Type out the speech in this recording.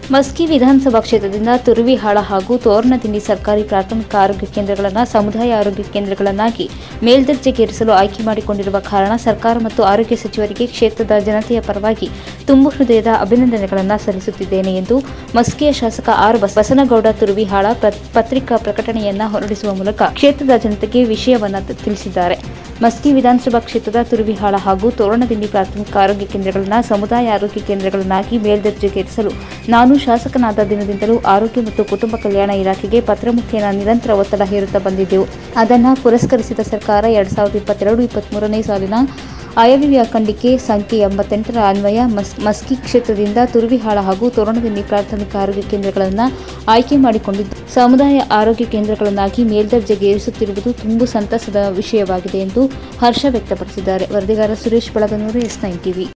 ಮಸ್ಕಿ ವಿಧಾನಸಭಾ ಕ್ಷೇತ್ರದಿಂದ ತುರುವಿಹಾಳ ಹಾಗೂ ತೋರಣದಿಂಡಿ ಸರ್ಕಾರಿ ಪ್ರಾಥಮಿಕ ಆರೋಗ್ಯ ಕೇಂದ್ರಗಳನ್ನು ಸಮುದಾಯ ಆರೋಗ್ಯ ಕೇಂದ್ರಗಳನ್ನಾಗಿ ಮೇಲ್ದರ್ಜೆಗೇರಿಸಲು ಆಯ್ಕೆ ಮಾಡಿಕೊಂಡಿರುವ ಕಾರಣ ಸರ್ಕಾರ ಮತ್ತು ಆರೋಗ್ಯ ಸಚಿವರಿಗೆ ಕ್ಷೇತ್ರದ ಜನತೆಯ ಪರವಾಗಿ ತುಂಬು ಹೃದಯದ ಅಭಿನಂದನೆಗಳನ್ನು ಸಲ್ಲಿಸುತ್ತಿದ್ದೇನೆ ಎಂದು ಮಸ್ಕಿಯ ಶಾಸಕ ಆರ್ ಬಸ- ಬಸನಗೌಡ ತುರುವಿಹಾಳ ಪ್ರ- ಪತ್ರಿಕಾ ಪ್ರಕಟಣೆಯನ್ನ ಹೊರಡಿಸುವ ಮೂಲಕ ಕ್ಷೇತ್ರದ ಜನತೆಗೆ ವಿಷಯವನ್ನ ತ- ತಿಳಿಸಿದ್ದಾರೆ ಮಸ್ಕಿ ವಿಧಾನಸಭಾ ಕ್ಷೇತ್ರದ ತುರುವಿಹಾಳ ಹಾಗೂ ತೋರಣದಿಂಡಿ ಪ್ರಾಥಮಿಕ ಆರೋಗ್ಯ ಕೇಂದ್ರಗಳನ್ನು ಸಮುದಾಯ ಆರೋಗ್ಯ ಕೇಂದ್ರಗಳನ್ನಾಗಿ ಮೇಲ್ದರ್ಜೆಗೇರಿಸಲು ನಾನು ಶಾಸಕನಾದ ದಿನದಿಂದಲೂ ಆರೋಗ್ಯ ಮತ್ತು ಕುಟುಂಬ ಕಲ್ಯಾಣ ಇಲಾಖೆಗೆ ಪತ್ರ ಮುಖೇನ ನಿರಂತರ ಒತ್ತಡ ಹೇರುತ್ತಾ ಬಂದಿದ್ದೆವು ಅದನ್ನು ಪುರಸ್ಕರಿಸಿದ ಸರ್ಕಾರ ಎರಡ್ ಸಾವಿರದ ಇಪ್ಪತ್ತೆರಡು ಇಪ್ಪತ್ತ್ಮೂರನೇ ಸಾಲಿನ ಆಯವ್ಯಯ ಖಂಡಿಕೆ ಸಂಖ್ಯೆ ಎಂಬತ್ತೆಂಟರ ಅನ್ವಯ ಮಸ್ ಮಸ್ಕಿ ಕ್ಷೇತ್ರದಿಂದ ತುರುವಿಹಾಳ ಹಾಗೂ ತೋರಣದಿಂಡಿ ಪ್ರಾಥಮಿಕ ಆರೋಗ್ಯ ಕೇಂದ್ರಗಳನ್ನು ಆಯ್ಕೆ ಮಾಡಿಕೊಂಡಿದ್ದು ಸಮುದಾಯ ಆರೋಗ್ಯ ಕೇಂದ್ರಗಳನ್ನಾಗಿ ಮೇಲ್ದರ್ಜೆಗೇರಿಸುತ್ತಿರುವುದು ತುಂಬು ಸಂತಸದ ವಿಷಯವಾಗಿದೆ ಎಂದು ಹರ್ಷ ವ್ಯಕ್ತಪಡಿಸಿದ್ದಾರೆ ವರದಿಗಾರ Suresh Balaganur S nine TV